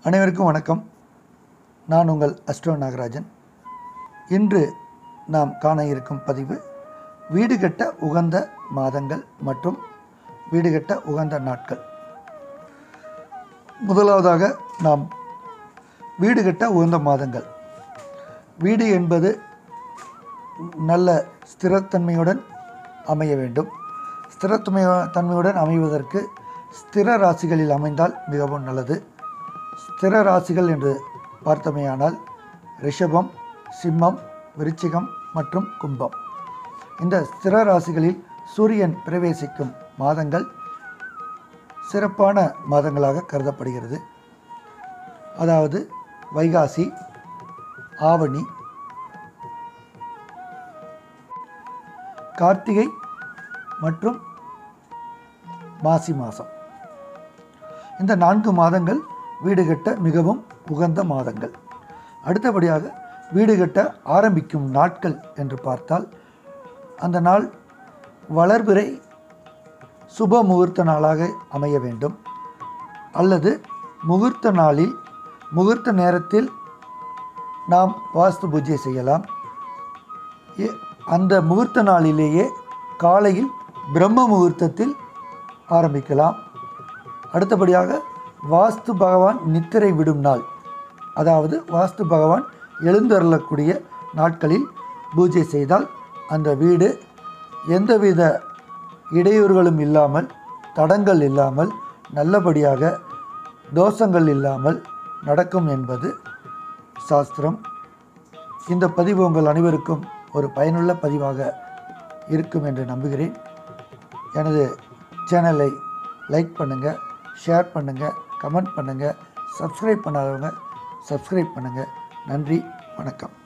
அனைவருக்கும் வணக்கம் நான் உங்கள் அஸ்ட்ரோ நாகராஜன் இன்று நாம் காண இருக்கும் பதிவு வீடு கட்ட உகந்த மாதங்கள் மற்றும் வீடு கட்ட உகந்த நாட்கள் முதலாவதாக நாம் வீடு கட்ட உகந்த மாதங்கள் வீடு என்பது நல்ல ஸ்திரத்தன்மையுடன் அமைய வேண்டும் ஸ்திரத்தன்மை தன்மையுடன் அமைவதற்கு ஸ்திர ராசிகளில் அமைந்தால் மிகவும் நல்லது ஸ்திர ராசிகள் என்று பார்த்தமையானால் ரிஷபம் சிம்மம் விருச்சிகம் மற்றும் கும்பம் இந்த ஸ்திர ராசிகளில் சூரியன் பிரவேசிக்கும் மாதங்கள் சிறப்பான மாதங்களாக கருதப்படுகிறது அதாவது வைகாசி ஆவணி கார்த்திகை மற்றும் மாசி மாதம் இந்த நான்கு மாதங்கள் வீடு கட்ட மிகவும் உகந்த மாதங்கள் அடுத்தபடியாக வீடு கட்ட ஆரம்பிக்கும் நாட்கள் என்று பார்த்தால் அந்த நாள் வளர்பிறை சுப முகூர்த்த நாளாக அமைய வேண்டும் அல்லது முகூர்த்த நாளில் முகூர்த்த நேரத்தில் நாம் வாஸ்து பூஜை செய்யலாம் எ- அந்த முகூர்த்த நாளிலேயே காலையில் பிரம்ம முகூர்த்தத்தில் ஆரம்பிக்கலாம் அடுத்தபடியாக வாஸ்து பகவான் நித்திரை விடும் நாள் அதாவது வாஸ்து பகவான் எழுந்தருளக்கூடிய நாட்களில் பூஜை செய்தால் அந்த வீடு எந்தவித இடையூறுகளும் இல்லாமல் தடங்கள் இல்லாமல் நல்லபடியாக தோஷங்கள் இல்லாமல் நடக்கும் என்பது சாஸ்திரம் இந்த பதிவு உங்கள் அனைவருக்கும் ஒரு பயனுள்ள பதிவாக இருக்கும் என்று நம்புகிறேன் எனது சேனலை லைக் பண்ணுங்கள் ஷேர் பண்ணுங்கள் கமெண்ட் பண்ணுங்கள் சப்ஸ்கிரைப் பண்ணாதவங்க சப்ஸ்கிரைப் பண்ணுங்கள் நன்றி வணக்கம்